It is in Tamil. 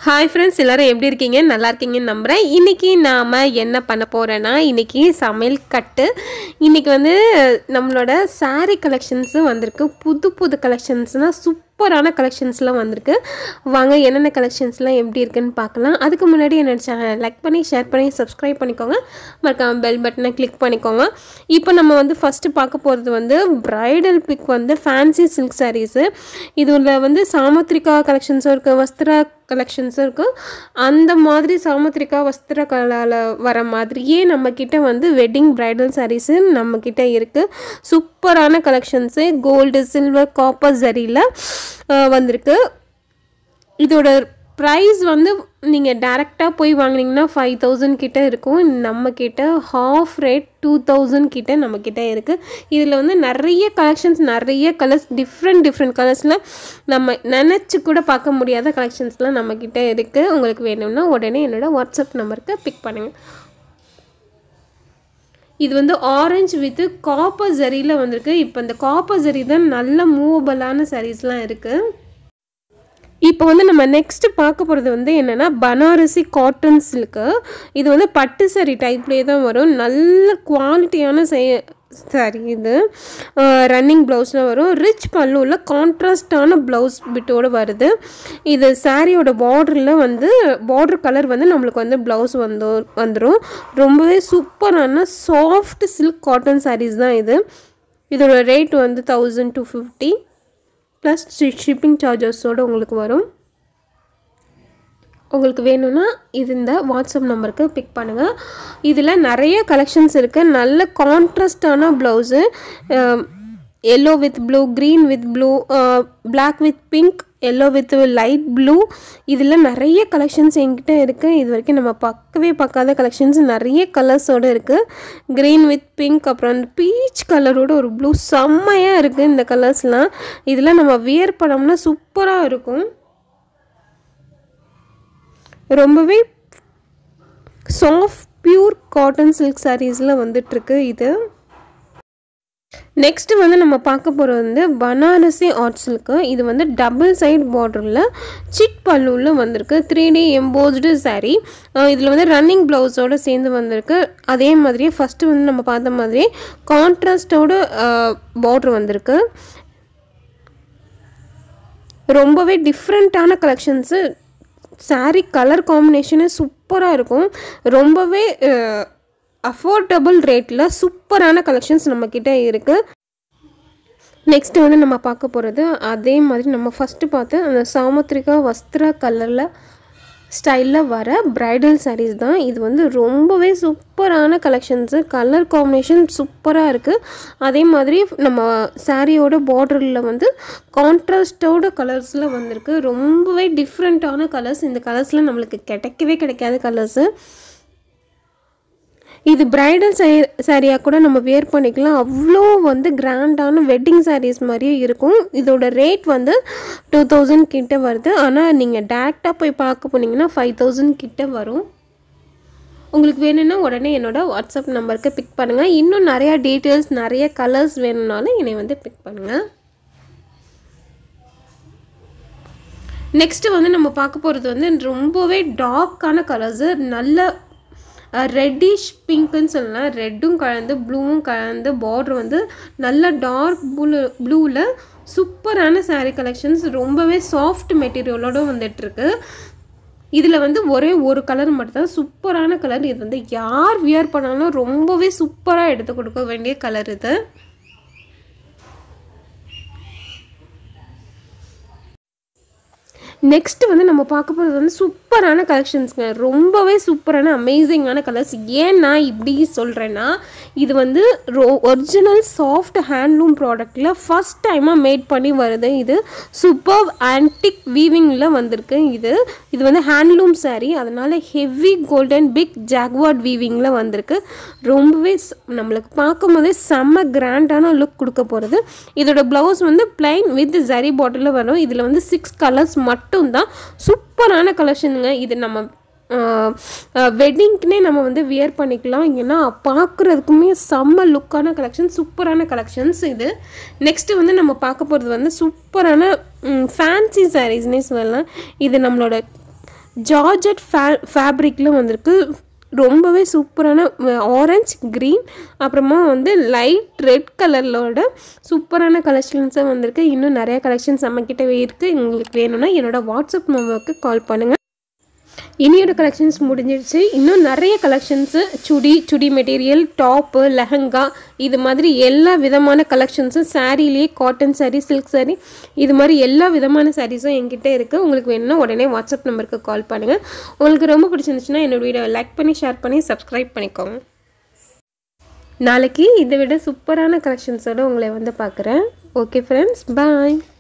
ஹாய் ஃப்ரெண்ட்ஸ் எல்லாரும் எப்படி இருக்கீங்க நல்லா இருக்கீங்கன்னு நம்புகிறேன் இன்றைக்கி நாம் என்ன பண்ண போகிறேன்னா இன்றைக்கி சமையல் கட்டு இன்றைக்கி வந்து நம்மளோட saree கலெக்ஷன்ஸு வந்திருக்கு புது புது கலெக்ஷன்ஸ்னால் சூப்பரான கலெக்ஷன்ஸ்லாம் வந்திருக்கு வாங்க என்னென்ன கலெக்ஷன்ஸ்லாம் எப்படி இருக்குன்னு பார்க்கலாம் அதுக்கு முன்னாடி என்னோட சேனலை லைக் பண்ணி ஷேர் பண்ணி சப்ஸ்கிரைப் பண்ணிக்கோங்க மறக்காம பெல் பட்டனை கிளிக் பண்ணிக்கோங்க இப்போ நம்ம வந்து ஃபஸ்ட்டு பார்க்க போகிறது வந்து ப்ரைடல் பிக் வந்து ஃபேன்சி சில்க் சாரீஸு இதில் வந்து சாமுத்ரிகா கலெக்ஷன்ஸும் இருக்குது வஸ்திரா கலெக்ஷன்ஸும் இருக்குது அந்த மாதிரி சாமுத்ரிகா வஸ்திர கலால வர மாதிரியே நம்மக்கிட்ட வந்து வெட்டிங் ப்ரைடல் சாரீஸு நம்மக்கிட்ட இருக்குது சூப்பரான கலெக்ஷன்ஸு கோல்டு சில்வர் காப்பர் ஜரியில் வந்திருக்கு இதோட ப்ரைஸ் வந்து நீங்கள் டேரெக்டாக போய் வாங்குனீங்கன்னா ஃபைவ் தௌசண்ட் கிட்ட இருக்கும் நம்ம கிட்ட ஹாஃப் ரேட் டூ தௌசண்ட் கிட்ட நம்ம கிட்ட இருக்குது இதில் வந்து நிறைய கலெக்ஷன்ஸ் நிறைய கலர்ஸ் டிஃப்ரெண்ட் டிஃப்ரெண்ட் கலர்ஸில் நம்ம நினச்சி கூட பார்க்க முடியாத கலெக்ஷன்ஸ்லாம் நம்ம கிட்ட இருக்குது உங்களுக்கு வேணும்னா உடனே என்னோட வாட்ஸ்அப் நம்பருக்கு பிக் பண்ணுங்கள் இது வந்து ஆரஞ்சு வித்து காப்பர் ஜரியில் வந்திருக்கு இப்போ இந்த காப்பர் ஜரி தான் நல்ல மூவபிளான சாரீஸ்லாம் இருக்குது இப்போ வந்து நம்ம நெக்ஸ்ட் பார்க்க போகிறது வந்து என்னென்னா பனாரசி காட்டன் சில்க்கு இது வந்து பட்டு சரி டைப்லேயே தான் வரும் நல்ல குவாலிட்டியான செய சாரி இது ரன்னிங் ப்ளவுஸில் வரும் ரிச் பல்லுவில் கான்ட்ராஸ்டான ப்ளவுஸ் பிட்டோடு வருது இது சாரியோட பார்டரில் வந்து பார்டர் கலர் வந்து நம்மளுக்கு வந்து ப்ளவுஸ் வந்து வந்துடும் ரொம்பவே சூப்பரான சாஃப்ட் சில்க் காட்டன் சாரீஸ் தான் இது இதோட ரேட் வந்து thousand two fifty plus shipping சார்ஜஸோடு உங்களுக்கு வரும் உங்களுக்கு வேணும்னா இது இந்த வாட்ஸ்அப் நம்பருக்கு பிக் பண்ணுங்கள் இதில் நிறைய கலெக்ஷன்ஸ் இருக்குது நல்ல கான்ட்ராஸ்டான blouse yellow with blue green with blue black with pink yellow with light blue இதில் நிறைய கலெக்ஷன்ஸ் என்கிட்ட இருக்குது இது வரைக்கும் நம்ம பார்க்கவே பார்க்காத கலெக்ஷன்ஸ் நிறைய கலர்ஸோடு இருக்குது க்ரீன் வித் பிங்க் அப்புறம் அந்த பீச் கலரோட ஒரு ப்ளூ செம்மையாக இருக்குது இந்த கலர்ஸ்லாம் இதில் நம்ம வியர் பண்ணோம்னா சூப்பராக இருக்கும் ரொம்பவே சாஃப்ட் பியூர் காட்டன் சில்க் சாரீஸில் வந்துட்டுருக்கு இது நெக்ஸ்ட் வந்து நம்ம பார்க்க போகிறது வந்து பனாரசி ஆர்ட் சில்க்கு இது வந்து டபுள் சைட் பார்டரில் சிட் பல்லுவில் வந்திருக்கு த்ரீ டி எம்போஸ்டு சாரீ இதில் வந்து ரன்னிங் ப்ளவுஸோடு சேர்ந்து வந்திருக்கு அதே மாதிரியே ஃபஸ்ட்டு வந்து நம்ம பார்த்த மாதிரியே கான்ட்ராஸ்டோட பார்டர் வந்திருக்கு ரொம்பவே டிஃப்ரெண்ட்டான கலெக்ஷன்ஸு சாரீ கலர் காம்பினேஷனே சூப்பராக இருக்கும் ரொம்பவே அஃபோர்டபுள் ரேட்டில் சூப்பரான கலெக்ஷன்ஸ் நம்மக்கிட்ட இருக்குது நெக்ஸ்ட் வந்து நம்ம பார்க்க போகிறது அதே மாதிரி நம்ம ஃபஸ்ட்டு பார்த்து அந்த சாமுத்ரிகா வஸ்திரா கலரில் ஸ்டைலில் வர ப்ரைடல் சாரீஸ் தான் இது வந்து ரொம்பவே சூப்பரான கலெக்ஷன்ஸு கலர் காம்பினேஷன் சூப்பராக இருக்குது அதே மாதிரி நம்ம சாரியோட பார்டரில் வந்து கான்ட்ராஸ்டோட கலர்ஸில் வந்திருக்கு ரொம்பவே டிஃப்ரெண்ட்டான கலர்ஸ் இந்த கலர்ஸில் நம்மளுக்கு கிடைக்கவே கிடைக்காத கலர்ஸு இது பிரைடல் சே சாரியாக கூட நம்ம வேர் பண்ணிக்கலாம் அவ்வளோ வந்து கிராண்டான வெட்டிங் சாரீஸ் மாதிரியே இருக்கும் இதோட ரேட் வந்து டூ தௌசண்ட் கிட்ட வருது ஆனால் நீங்கள் டேரெக்டாக போய் பார்க்க போனீங்கன்னா ஃபைவ் தௌசண்ட் கிட்ட வரும் உங்களுக்கு வேணும்னா உடனே என்னோடய வாட்ஸ்அப் நம்பருக்கு பிக் பண்ணுங்கள் இன்னும் நிறையா டீட்டெயில்ஸ் நிறைய கலர்ஸ் வேணும்னாலும் என்னை வந்து பிக் பண்ணுங்கள் நெக்ஸ்ட்டு வந்து நம்ம பார்க்க போகிறது வந்து ரொம்பவே டார்க்கான கலர்ஸு நல்ல ரெட்டிஷ் பிங்க்குன்னு சொல்லலாம் ரெட்டும் கலந்து ப்ளூவும் கலந்து பார்டர் வந்து நல்ல டார்க் ப்ளூ ப்ளூவில் சூப்பரான சாரீ கலெக்ஷன்ஸ் ரொம்பவே சாஃப்ட் மெட்டீரியலோடு வந்துட்டுருக்கு இதில் வந்து ஒரே ஒரு கலர் மட்டும்தான் சூப்பரான கலர் இது வந்து யார் வியர் பண்ணாலும் ரொம்பவே சூப்பராக எடுத்து கொடுக்க வேண்டிய கலர் இது நெக்ஸ்ட் வந்து நம்ம பார்க்க போகிறது வந்து சூப்பரான கலெக்ஷன்ஸுங்க ரொம்பவே சூப்பரான அமேசிங்கான கலர்ஸ் ஏன் நான் இப்படி சொல்கிறேன்னா இது வந்து ரோ ஒரிஜினல் சாஃப்ட் ஹேண்ட்லூம் ப்ராடக்டில் ஃபஸ்ட் டைமாக மேட் பண்ணி வருது இது சூப்பர் ஆன்டிக் வீவிங்கில் வந்திருக்கு இது இது வந்து ஹேண்ட்லூம் சாரீ அதனால் ஹெவி கோல்டன் பிக் ஜாக்வார்ட் வீவிங்கில் வந்திருக்கு ரொம்பவே நம்மளுக்கு பார்க்கும் போதே செம்ம கிராண்டான லுக் கொடுக்க போகிறது இதோட ப்ளவுஸ் வந்து பிளைன் வித் ஜரி பாட்டிலில் வரும் இதில் வந்து சிக்ஸ் கலர்ஸ் மட்டும் மட்டும்தான் சூப்பரான கலெக்ஷனுங்க இது நம்ம வெட்டிங்க்குனே நம்ம வந்து வியர் பண்ணிக்கலாம் ஏன்னா பார்க்குறதுக்குமே செம்ம லுக்கான கலெக்ஷன் சூப்பரான கலெக்ஷன்ஸ் இது நெக்ஸ்ட்டு வந்து நம்ம பார்க்க போகிறது வந்து சூப்பரான ஃபேன்சி சாரீஸ்னே சொல்லலாம் இது நம்மளோட ஜார்ஜட் ஃபே ஃபேப்ரிக்கில் வந்திருக்கு ரொம்பவே சூப்பரான ஆரஞ்ச் க்ரீன் அப்புறமா வந்து லைட் ரெட் கலர்லோட சூப்பரான கலெக்ஷன்ஸும் வந்திருக்கு இன்னும் நிறைய கலெக்ஷன்ஸ் நம்மக்கிட்ட இருக்குது உங்களுக்கு வேணும்னா என்னோட வாட்ஸ்அப் நம்பருக்கு கால் பண்ணுங்கள் இனியோட கலெக்ஷன்ஸ் முடிஞ்சிடுச்சு இன்னும் நிறைய collections chudi chudi material top lehenga இது மாதிரி எல்லா விதமான கலெக்ஷன்ஸும் சாரீலேயே காட்டன் சாரீ சில்க் சாரீ இது மாதிரி எல்லா விதமான சாரீஸும் என்கிட்ட இருக்குது உங்களுக்கு வேணும்னா உடனே வாட்ஸ்அப் நம்பருக்கு கால் பண்ணுங்கள் உங்களுக்கு ரொம்ப பிடிச்சிருந்துச்சுன்னா என்னோட வீடியோ லைக் பண்ணி ஷேர் பண்ணி சப்ஸ்கிரைப் பண்ணிக்கோங்க நாளைக்கு இதை விட சூப்பரான கலெக்ஷன்ஸோடு உங்களை வந்து பார்க்குறேன் ஓகே ஃப்ரெண்ட்ஸ் பாய்